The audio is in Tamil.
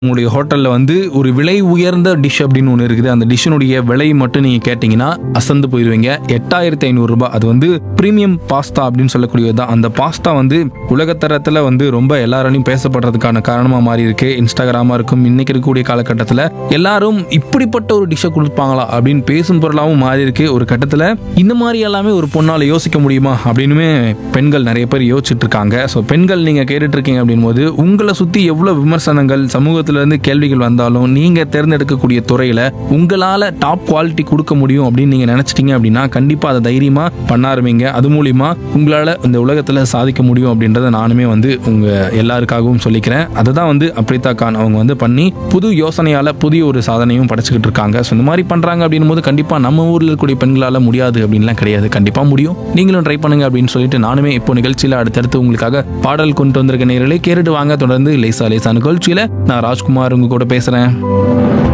உங்களுடைய ஹோட்டலில் வந்து ஒரு விலை உயர்ந்த டிஷ் அப்படின்னு ஒன்று இருக்குது அந்த டிஷ்ஷினுடைய விலை மட்டும் நீங்கள் கேட்டிங்கன்னா அசந்து போயிடுவீங்க எட்டாயிரத்தி ஐநூறுரூபா அது வந்து ப்ரீமியம் பாஸ்தா அப்படின்னு சொல்லக்கூடியது தான் அந்த பாஸ்தா வந்து உலகத்தரத்தில் வந்து ரொம்ப எல்லாராலையும் பேசப்படுறதுக்கான காரணமாக மாறி இருக்கு இன்ஸ்டாகிராமாக இருக்கும் இன்னைக்கு இருக்கக்கூடிய காலகட்டத்தில் எல்லாரும் இப்படிப்பட்ட ஒரு டிஷ்ஷை கொடுப்பாங்களா அப்படின்னு பேசும் பொருளாகவும் மாறி இருக்கு ஒரு கட்டத்தில் இந்த மாதிரி எல்லாமே ஒரு பொண்ணால் யோசிக்க முடியுமா அப்படின்னுமே பெண்கள் நிறைய பேர் யோசிச்சுட்டு இருக்காங்க ஸோ பெண்கள் நீங்கள் கேட்டுட்டு இருக்கீங்க அப்படின் போது உங்களை சுற்றி எவ்வளோ விமர்சனங்கள் சமூகத்திலேருந்து கேள்விகள் வந்தாலும் நீங்கள் தேர்ந்தெடுக்கக்கூடிய துறையில் உங்களால் டாப் குவாலிட்டி கொடுக்க முடியும் அப்படின்னு நீங்கள் நினச்சிட்டீங்க அப்படின்னா கண்டிப்பாக அதை தைரியமாக பண்ண ஆரம்பிங்க அது மூலிமா உங்களால் இந்த உலகத்தில் சாதிக்க முடியும் அப்படின்றத நானுமே வந்து உங்கள் எல்லாருக்காகவும் சொல்லிக்கிறேன் அதை தான் வந்து அப்ரிதா கான் அவங்க வந்து பண்ணி புது யோசனையால் புதிய ஒரு சாதனையும் படைச்சிக்கிட்டு இருக்காங்க ஸோ இந்த மாதிரி பண்ணுறாங்க அப்படின்னும் போது கண்டிப்பாக நம்ம ஊரில் இருக்கக்கூடிய பெண்களால் முடியாது அப்படின்லாம் கிடையாது கண்டிப்பாக முடியும் நீங்களும் ட்ரை பண்ணுங்க அப்படின்னு சொல்லிட்டு நானுமே இப்போ நிகழ்ச்சியில் அடுத்தடுத்து உங்களுக்காக பாடல் கொண்டு வந்திருக்க நேரலை கேட்டுட்டு வாங்க தொடர்ந்து லேசா லேசா நிகழ்ச்சியில் நான் ராஜ்குமார் உங்க கூட பேசுகிறேன்